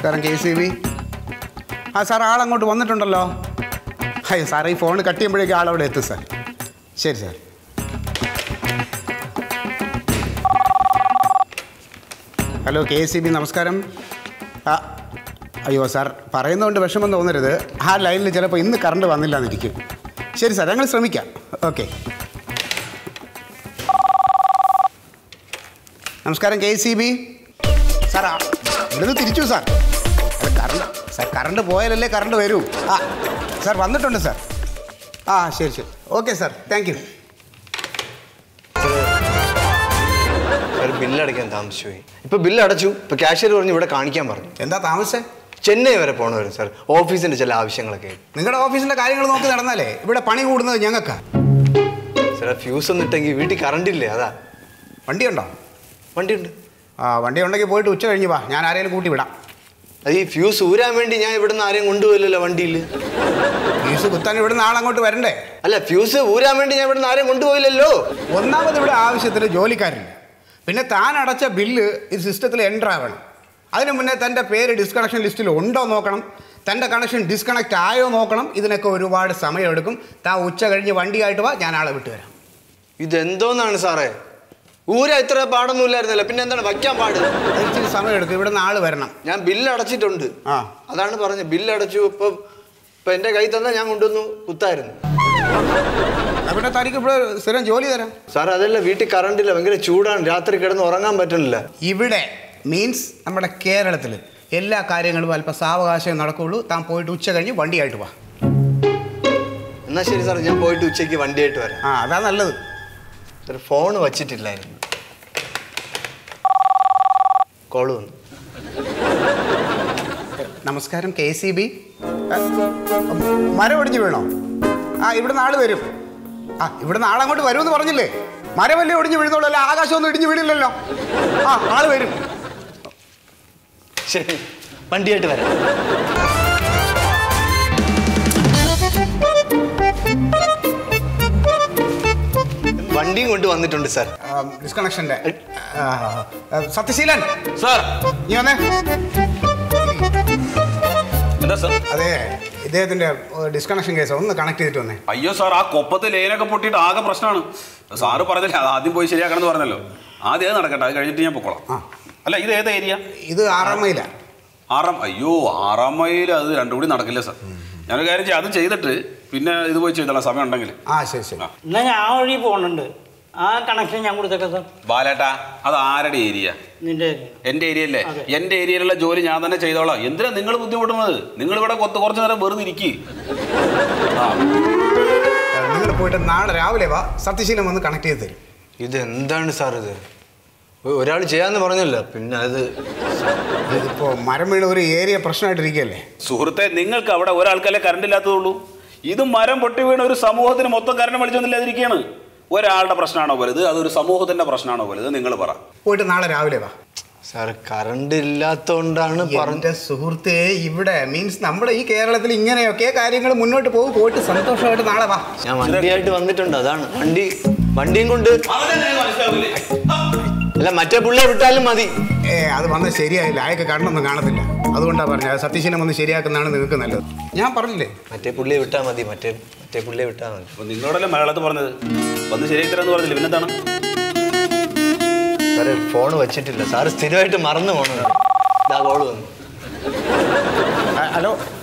നമസ്കാരം K C B ആ sir ആളങ്ങോട്ട് വന്നിട്ടുണ്ടല്ലോ അയ്യോ സാർ ഈ ഫോൺ കട്ട് ചെയ്യുമ്പോഴേക്കും ആളവിടെ എത്തും സാർ ശരി sir hello K C B നമസ്കാരം ആ അയ്യോ സാർ പറയുന്നതുകൊണ്ട് വിഷമം തോന്നരുത് ആ ലൈനിൽ ചിലപ്പോൾ ഇന്ന് കറണ്ട് വന്നില്ല എന്നിരിക്കും ശരി സാർ ഞങ്ങൾ ശ്രമിക്കാം ഓക്കെ നമസ്കാരം കെ സി ബി സാർ ആ, ഇവിടുന്ന് തിരിച്ചു സാർ അല്ല കറണ്ട് സാർ കറണ്ട് പോയാലല്ലേ കറണ്ട് വരൂ ആ സാർ വന്നിട്ടുണ്ട് സാർ ആ ശരി ശരി okay sir thank you sir bill അടയ്ക്കാൻ താമസിച്ചു പോയി ഇപ്പൊ ബില്ല് അടച്ചു ഇപ്പൊ കാഷ്യർ പറഞ്ഞു ഇവിടെ കാണിക്കാൻ പറഞ്ഞു എന്താ താമസേ ചെന്നൈ വരെ പോകണമായിരുന്നു സാർ ഓഫീസിന്റെ ചില ആവശ്യങ്ങളൊക്കെ ആയിട്ട്. നിങ്ങളുടെ ഓഫീസിൻ്റെ കാര്യങ്ങൾ നോക്കി നടന്നാലേ ഇവിടെ പണി കൂടുന്നത് ഞങ്ങൾക്കാ സാർ ആ ഫ്യൂസ് ഒന്നും ഇട്ടെങ്കിൽ വീട്ടിൽ കറണ്ട് ഇല്ലേ അതാ വണ്ടിയുണ്ടോ വണ്ടിയുണ്ട് ആ വണ്ടി ഉണ്ടെങ്കിൽ പോയിട്ട് ഉച്ച കഴിഞ്ഞ് വാ ഞാൻ ആരെങ്കിലും കൂട്ടി വിടാം അത് ഈ ഫ്യൂസ് ഊരാൻ വേണ്ടി ഞാൻ ഇവിടുന്ന് ആരെയും കൊണ്ടുപോയില്ലല്ലോ വണ്ടിയിൽ ഫീസ് കുത്താൻ ഇവിടുന്ന് ആളങ്ങോട്ട് വരണ്ടേ അല്ല ഫ്യൂസ് ഊരാൻ വേണ്ടി ഞാൻ ഇവിടുന്ന് ആരെയും കൊണ്ടുപോയില്ലല്ലോ ഒന്നാമത് ഇവിടെ ആവശ്യത്തിന് ജോലിക്കാരില്ല പിന്നെ താൻ അടച്ച ബില്ല് ഈ സിസ്റ്റത്തിൽ എൻ്റർ ആവണം അതിന് മുന്നേ തൻ്റെ പേര് ഡിസ്കണക്ഷൻ ലിസ്റ്റിൽ ഉണ്ടോ നോക്കണം തൻ്റെ കണക്ഷൻ ഡിസ്കണക്റ്റ് ആയോ നോക്കണം ഇതിനൊക്കെ ഒരുപാട് സമയമെടുക്കും താൻ ഉച്ച കഴിഞ്ഞ് വണ്ടിയായിട്ട് വാ ഞാൻ ആളെ വിട്ടുവരാം ഇതെന്തോന്നാണ് സാറേ ഊരാ ഇത്ര പാടൊന്നും ഇല്ലായിരുന്നല്ലോ പിന്നെ എന്താണ് വയ്ക്കാൻ പാട് അത് ഇച്ചിരി സമയമെടുക്കും ഇവിടുന്ന് ആൾ വരണം ഞാൻ ബില്ല് അടച്ചിട്ടുണ്ട് ആ. അതാണ് പറഞ്ഞത് ബില്ല് അടച്ചു ഇപ്പൊ ഇപ്പൊ എന്റെ കൈ തന്നാൽ ഞാൻ കൊണ്ടുവന്നു കുത്തായിരുന്നു എന്നാ പിന്നെ തനിക്ക് ഇവിടെ സ്ഥിരം ജോലി തരാം സാർ അതല്ല വീട്ടിൽ കറണ്ട് ഇല്ല ഭയങ്കര ചൂടാണ് രാത്രി കിടന്ന് ഉറങ്ങാൻ പറ്റുന്നില്ല ഇവിടെ മീൻസ് നമ്മുടെ കേരളത്തിൽ എല്ലാ കാര്യങ്ങളും അല്പം സാവകാശം നടക്കുള്ളൂ താൻ പോയിട്ട് ഉച്ച കഴിഞ്ഞ് വണ്ടിയായിട്ട് വാ എന്നാ ശരി സാർ ഞാൻ പോയിട്ട് ഉച്ചയ്ക്ക് വണ്ടിയായിട്ട് വരാം ആ അതാ നല്ലത് സാർ ഫോൺ വച്ചിട്ടില്ലായിരുന്നു കോള് വന്നു നമസ്കാരം കെ സി ബി മരം ഒടിഞ്ഞു വീണോ ആ ഇവിടുന്ന് ആള് വരും ആ ഇവിടുന്ന് ആളങ്ങോട്ട് വരുമെന്ന് പറഞ്ഞില്ലേ മരമല്ലേ ഒടിഞ്ഞു വീഴുന്നുള്ളൂ അല്ല ആകാശമൊന്നും ഇടിഞ്ഞു വീണില്ലല്ലോ ആ ആള് വരും ശരി വണ്ടിയായിട്ട് വരാം വണ്ടിയും കൊണ്ട് വന്നിട്ടുണ്ട് സാർ ഡിസ്കണക്ഷൻ്റെ സത്യശീലൻ സാർ നീ വന്നേ എന്താ സാർ അതെ ഇദ്ദേഹത്തിൻ്റെ ഡിസ്കണക്ഷൻ കേസ് ഒന്ന് കണക്ട് ചെയ്തിട്ട് വന്നേ അയ്യോ സാർ ആ കൊപ്പത്ത് ലേനൊക്കെ പൊട്ടിയിട്ട് ആകെ പ്രശ്നമാണ് സാറ് പറഞ്ഞില്ല അത് ആദ്യം പോയി ശരിയാക്കണം എന്ന് പറഞ്ഞല്ലോ ആദ്യം അത് നടക്കട്ടെ അത് കഴിഞ്ഞിട്ട് ഞാൻ പൊക്കോളാം ആ. അല്ല ഇത് ഏത് ഏരിയ ഇത് ആറാം മൈല ആറാം അയ്യോ ആറാം മൈൽ അത് രണ്ടും കൂടി നടക്കില്ല സാർ ഞാനൊരു കാര്യം ചെയ്യാം അത് ചെയ്തിട്ട് പിന്നെ ഇത് പോയി ചെയ്തോളാം സമയം ഉണ്ടെങ്കിൽ ആ ശരി ശരി എന്നാ ഞാൻ ആ വഴി പോകുന്നുണ്ട് ആ കണക്ഷൻ ഞാൻ കൊടുത്തേക്കാം സാർ ബാലേട്ടാ അത് ആരുടെ ഏരിയ നിന്റെ എൻ്റെ ഏരിയ അല്ലേ അതെ. എൻ്റെ ഏരിയയിലുള്ള ജോലി ഞാൻ തന്നെ ചെയ്തോളാം എന്തിനാ നിങ്ങൾ ബുദ്ധിമുട്ടുന്നത് നിങ്ങൾ ഇവിടെ കൊത്ത് കുറച്ച് നേരം വെറുതെ ഇരിക്കി ആ നിങ്ങൾ പോയിട്ട് നാളെ രാവിലെ വാ സത്യശീലൻ വന്ന് കണക്ട് ചെയ്ത് തരും ഇത് എന്താണ് സാർ ഇത് ഒരാൾ ചെയ്യാന്ന് പറഞ്ഞല്ലോ പിന്നെ അത് ഇതിപ്പോൾ മരം വീണ് ഒരു ഏരിയ പ്രശ്നമായിട്ടിരിക്കുകയല്ലേ സുഹൃത്തെ നിങ്ങൾക്ക് അവിടെ ഒരാൾക്കല്ലേ കറണ്ട് ഇല്ലാത്തതുള്ളൂ ഇത് മരം പൊട്ടി വീണ ഒരു സമൂഹത്തിന് മൊത്തം കറണ്ട് വലിച്ചൊന്നുമില്ലാതിരിക്കുകയാണ് ഒരാളുടെ പ്രശ്നമാണോ വലുത് അതൊരു സമൂഹത്തിന്റെ പ്രശ്നമാണോ വലുത് നിങ്ങൾ പറ പോയിട്ട് നാളെ രാവിലെ വാ സാർ കറണ്ട് ഇല്ലാത്തോണ്ടാണ് പറഞ്ഞ എന്റെ സുഹൃത്തെ ഇവിടെ മീൻസ് നമ്മുടെ ഈ കേരളത്തിൽ ഇങ്ങനെയൊക്കെ കാര്യങ്ങൾ മുന്നോട്ട് പോകും പോയിട്ട് സന്തോഷമായിട്ട് നാളെ വാ ഞാൻ വണ്ടിയായിട്ട് വന്നിട്ടുണ്ട് അതാണ് വണ്ടി വണ്ടിയും കൊണ്ട് അല്ല മറ്റേ പുള്ളിയെ വിട്ടാലും മതി ഏ അത് വന്നത് ശരിയായില്ല അയാൾക്ക് കണ്ണൊന്നും കാണത്തില്ല അതുകൊണ്ടാണ് പറഞ്ഞത് സത്യശീലം വന്ന് ശരിയാക്കുന്നതാണ് നിങ്ങൾക്ക് നല്ലത് ഞാൻ പറഞ്ഞില്ലേ മറ്റേ പുള്ളിയെ വിട്ടാൽ മതി മറ്റേ മറ്റേ പുള്ളിയെ വിട്ടാൽ മതി അപ്പൊ നിങ്ങളോടല്ലേ മലയാളത്തിൽ പറഞ്ഞത് വന്ന് ശരിയാക്കി തരാന്ന് പറഞ്ഞില്ല പിന്നെന്താണ് സാറ് ഫോൺ വെച്ചിട്ടില്ല സാറ് സ്ഥിരമായിട്ട് മറന്നു പോകണം ഇതാ കോള് വന്നു ആ, ഹലോ